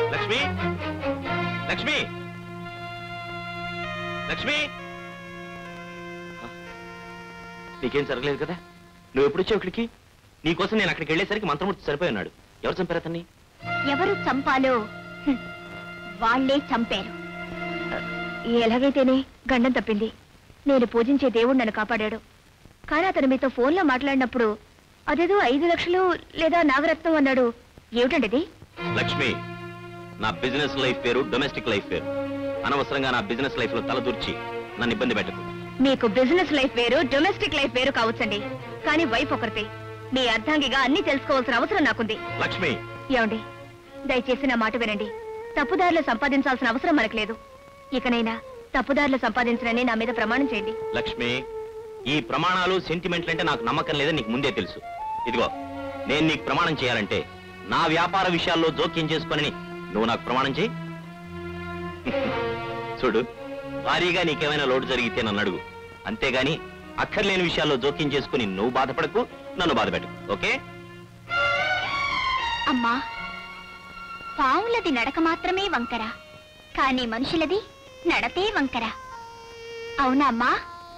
లక్ష్మి లక్ష్మి లక్ష్మి నీకేం జరగలేదు కదా నువ్వు ఎప్పుడు వచ్చావు ఇక్కడికి నీకోసం నేను అక్కడికి వెళ్ళేసరికి మంత్రమూర్తి సరిపోయి ఉన్నాడు ఎవరు చంపారు అతన్ని ఎవరు చంపాలో హ్మ్, వాళ్ళే చంపారు ఎలాగైతేనే గండం తప్పింది నేను పూజించే దేవుడు నన్ను కాపాడాడు కానీ అతను మీతో ఫోన్లో మాట్లాడినప్పుడు అదేదో ఐదు లక్షలు లేదా నాగరత్నం అన్నాడు ఏమిటండి ఇది లక్ష్మి నా బిజినెస్ లైఫ్ పేరు డొమెస్టిక్ లైఫ్ పేరు అనవసరంగా నా బిజినెస్ లైఫ్ లో తలదూర్చి నన్ను ఇబ్బంది పెట్టకు మీకు బిజినెస్ లైఫ్ వేరు డొమెస్టిక్ లైఫ్ వేరు కావచ్చండి కానీ వైఫ్ ఒకరితే మీ అర్ధాంగిగా అన్ని తెలుసుకోవాల్సిన అవసరం నాకుంది లక్ష్మి ఏమండి దయచేసి నా మాట వినండి తప్పుదారులు సంపాదించాల్సిన అవసరం మనకు లేదు ఇకనైనా తప్పుదారులు సంపాదించనని నా మీద ప్రమాణం చేయండి లక్ష్మి ఈ ప్రమాణాలు సెంటిమెంట్లు అంటే నాకు నమ్మకం లేదని నీకు ముందే తెలుసు ఇదిగో నేను నీకు ప్రమాణం చేయాలంటే నా వ్యాపార విషయాల్లో జోక్యం చేసుకొని నువ్వు నాకు ప్రమాణం చేయి చూడు భారీగా నీకేమైనా లోటు జరిగితే నన్ను అడుగు అంతేగాని అక్కర్లేని విషయాల్లో జోక్యం చేసుకుని నువ్వు బాధపడకు నన్ను బాధపెట్టకు ఓకే అమ్మా పావులది నడక మాత్రమే వంకర కానీ మనుషులది నడతే వంకర అవునా అమ్మా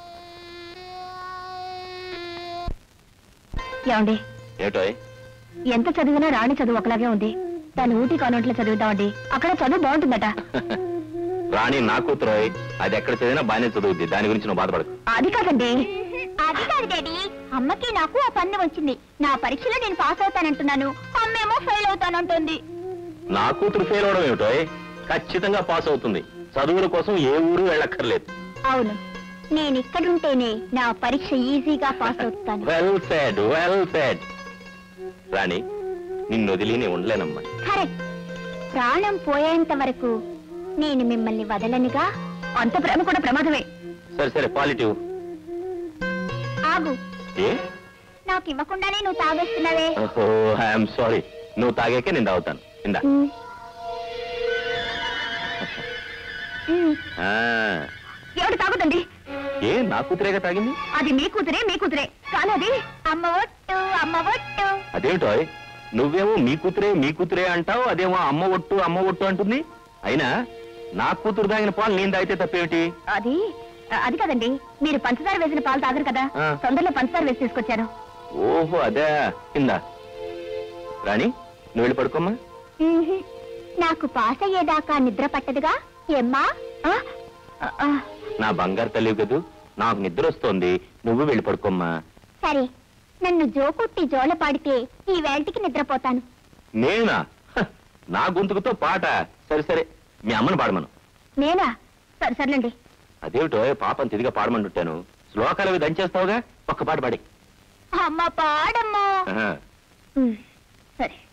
ఏమండి ఏటో ఎంత చదివినా రాణి చదువు ఒకలాగే ఉంది దాన్ని ఊటీ కాన్వెంట్లో చదువుతామండి అక్కడ చదువు బాగుంటుందట రాణి నా కూతురు అది ఎక్కడ చదివినా బాగానే చదువుద్ది దాని గురించి నువ్వు బాధపడకు అది కాదండి అది కాదు డాడీ అమ్మకి నాకు ఆ పన్ను వచ్చింది నా పరీక్షలో నేను పాస్ అవుతానంటున్నాను అమ్మేమో ఫెయిల్ అవుతానంటుంది నా కూతురు ఫెయిల్ అవడం ఏమిటో ఖచ్చితంగా పాస్ అవుతుంది చదువుల కోసం ఏ ఊరు వెళ్ళక్కర్లేదు అవును నేను ఇక్కడుంటేనే నా పరీక్ష ఈజీగా పాస్ అవుతాను well said well said Rani నిన్ను వదిలి నేను ఉండలేనమ్మా కరెక్ట్ ప్రాణం పోయేంత వరకు నేను మిమ్మల్ని వదలనుగా అంత ప్రేమ కూడా ప్రమాదమే సరే సరే పాలిటివ్ ఆగు ఏ నాకు ఇవ్వకుండానే నువ్వు తాగేస్తున్నావే ఓహో ఐఎమ్ సారీ నువ్వు తాగాకే నేను తాగుతాను ఇందా ఉమ్. ఉమ్. ఆ, ఎవడు తాగుతండి ఏ నా కూతురేగా తాగింది అది మీ కూతురే మీ కూతురే కానీ అది అమ్మ ఒట్టు అమ్మ ఒట్టు అదేమిటో నువ్వేమో మీ కూతురే మీ కూతురే అంటావు అదేమో అమ్మ ఒట్టు అమ్మ ఒట్టు అంటుంది అయినా నా కూతురు తాగిన పాలు నేను తాగితే తప్పేమిటి అది అది కదండి మీరు పంచదార వేసిన పాలు తాగరు కదా ఆ. తొందరలో పంచదార వేసి తీసుకొచ్చాను ఓహో అదే కింద రాణి నువ్వు వెళ్ళి పడుకోమ్మా ఉహు. నాకు పాస్ అయ్యేదాకా నిద్ర పట్టదుగా ఏమ్మా ఆ? ఆ, ఆ. నా బంగారు తల్లి కదూ నాకు నిద్ర వస్తోంది నువ్వు వెళ్ళి పడుకోమ్మా సరే నన్ను జోకుట్టి జోల పాడితే ఈ వేళటికి నిద్రపోతాను నేనా హ, నా గొంతుకుతో పాట సరే సరే మీ అమ్మని పాడమను నేనా సరే సర్లేండి అదేమిటో పాపం తిదిగా పాడమంటుంటాను శ్లోకాలు అవి దంచేస్తావుగా ఒక్క పాట పాడి అమ్మ పాడమ్మా ఆహా. ఉమ్, సరే